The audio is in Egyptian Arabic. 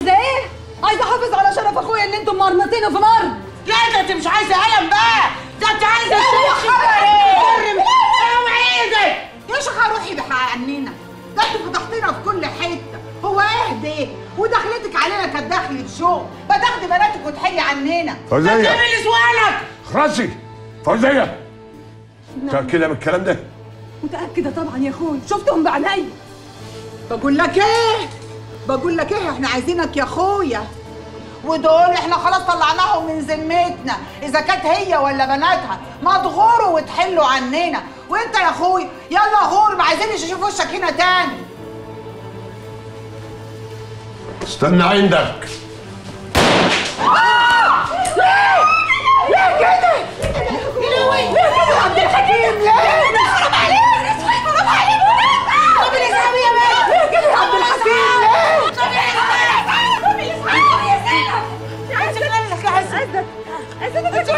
ده ايه عايزه احافظ على شرف اخويا اللي انتم مرمطينه في مرض لا ده انت مش عايزه قلم بقى ده انت عايزه تمشي اوعي ايدك يا شيخه روحي بحق عننا ده انتوا فتحتينا في كل حته هو اهدي ودخلتك علينا كانت دخلة شغل ما تاخدي بناتك وتحلي عننا فوزية. ما تعملي سؤالك خرسي فوزيه متاكده من الكلام ده متاكده طبعا يا اخوي شفتهم بعيني بقول لك ايه بقول لك ايه احنا عايزينك يا اخويا ودول احنا خلاص طلعناهم من ذمتنا اذا كانت هي ولا بناتها ما تغوروا وتحلوا عننا وانت يا اخوي يلا غور ما عايزينش اشوف وشك هنا تاني استنى عندك ليه كده؟ ليه كده يا عبد الحكيم ليه؟ حرام عليك حرام عليك طب الاسلام يا بنت ليه كده يا عبد الحكيم ليه؟ طب الاسلام طب الاسلام يا سيدة عايزة اقول لك يا عزة عزة انت